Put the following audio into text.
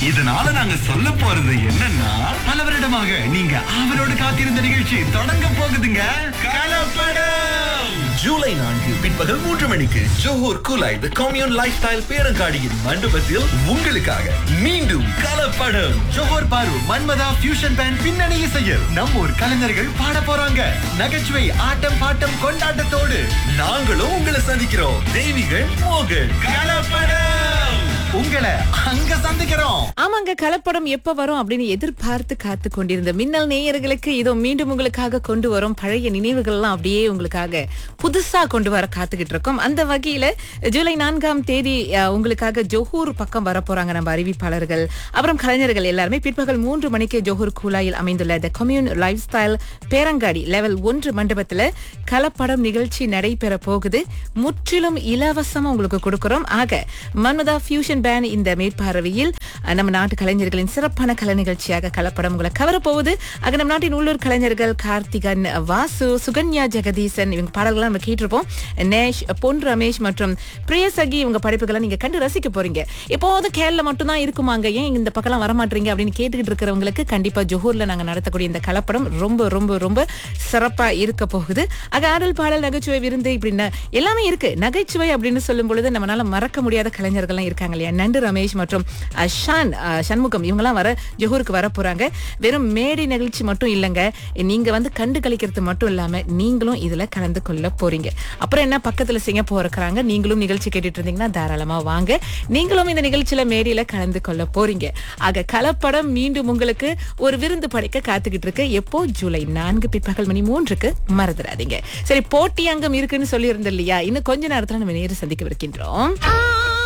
இதனால நாங்க சொல்ல போறது என்னன்னா பல வருடமாக நீங்க அவரோட காத்திருந்த நிகழ்ச்சி தொடங்க போகுதுங்க கலப்படம் ஜூலை நான்கு பிற்பகல் மூன்று மணிக்கு Johor Kulai the commune lifestyle பேரங்காடியின் மண்டபத்தில் உங்களுக்காக மீண்டும் கலப்படம் ஜோஹூர் பாரு மன்மதா ஃபியூஷன் பேண்ட் பின்னணி இசையில் நம்ம ஊர் கலைஞர்கள் பாட போறாங்க நகைச்சுவை ஆட்டம் பாட்டம் கொண்டாட்டத்தோடு நாங்களும் உங்களை சந்திக்கிறோம் தெய்வீகள் மோகன் கலப்படம் உங்களை அங்க சந்திக்கிறோம் ஆமாங்க கலப்படம் எப்ப வரும் அப்படின்னு எதிர்பார்த்து காத்து கொண்டிருந்த மின்னல் நேயர்களுக்கு இதோ மீண்டும் உங்களுக்காக கொண்டு வரும் பழைய நினைவுகள் எல்லாம் அப்படியே உங்களுக்காக புதுசா கொண்டு வர காத்துக்கிட்டு இருக்கோம் அந்த வகையில ஜூலை நான்காம் தேதி அஹ், உங்களுக்காக ஜோஹூர் பக்கம் வர போறாங்க நம்ம அறிவிப்பாளர்கள் அப்புறம் கலைஞர்கள் எல்லாருமே பிற்பகல் மூன்று மணிக்கு ஜோஹூர் கூலாயில் அமைந்துள்ள த கம்யூன் லைஃப் ஸ்டைல் பேரங்காடி லெவல் ஒன்று மண்டபத்துல கலப்படம் நிகழ்ச்சி நடைபெற போகுது முற்றிலும் இலவசமா உங்களுக்கு கொடுக்கிறோம் ஆக மன்மதா ஃபியூஷன் பேண்ட் இந்த மேற்பார்வையில் அஹ், நம்ம நாட்டு கலைஞர்களின் சிறப்பான கலை நிகழ்ச்சியாக கலப்படம் உங்களை கவரப்போகுது ஆக நம்ம நாட்டின் உள்ளூர் கலைஞர்கள் கார்த்திகன் வாசு சுகன்யா ஜெகதீசன் இவங்க பாடல்கள்லாம் நம்ம கேட்டிருப்போம் நேஷ் பொன் ரமேஷ் மற்றும் பிரியசகி இவங்க படைப்புகளை நீங்க கண்டு ரசிக்க போறீங்க எப்போதும் கேரள மட்டும் தான் இருக்குமாங்க ஏன் இந்த பக்கம்லாம் வரமாட்டீங்க அப்படின்னு கேட்டுக்கிட்டு இருக்கிறவங்களுக்கு கண்டிப்பா ஜோஹூர்ல நாங்க நடத்தக்கூடிய இந்த கலப்படம் ரொம்ப ரொம்ப ரொம்ப சிறப்பா இருக்க போகுது ஆக ஆடல் பாடல் நகைச்சுவை விருந்து இப்படின்னு எல்லாமே இருக்கு நகைச்சுவை அப்படின்னு சொல்லும் பொழுது நம்மளால மறக்க முடியாத கலைஞர்கள்லாம் இருக்காங்க இல்லையா நண்டு ரமேஷ் மற்றும் அஹ், ஷான் அஹ், சண்முகம் இவங்கெல்லாம் வர ஜோஹூருக்கு வர போறாங்க வெறும் மேடை நிகழ்ச்சி மட்டும் இல்லைங்க நீங்க வந்து கண்டு கழிக்கிறது மட்டும் இல்லாம நீங்களும் இதுல கலந்து கொள்ள போறீங்க அப்புறம் என்ன பக்கத்துல சிங்கப்பூர் இருக்கிறாங்க நீங்களும் நிகழ்ச்சி கேட்டுட்டு இருந்தீங்கன்னா தாராளமா வாங்க நீங்களும் இந்த நிகழ்ச்சியில மேடையில கலந்து கொள்ள போறீங்க ஆக கலப்படம் மீண்டும் உங்களுக்கு ஒரு விருந்து படைக்க காத்துக்கிட்டு இருக்கு எப்போ ஜூலை நான்கு பிற்பகல் மணி மூன்றுக்கு மறந்துடாதீங்க சரி போட்டி அங்கம் இருக்குன்னு சொல்லி இல்லையா இன்னும் கொஞ்ச நேரத்துல நம்ம நேரு சந்திக்க இருக்கின்றோம்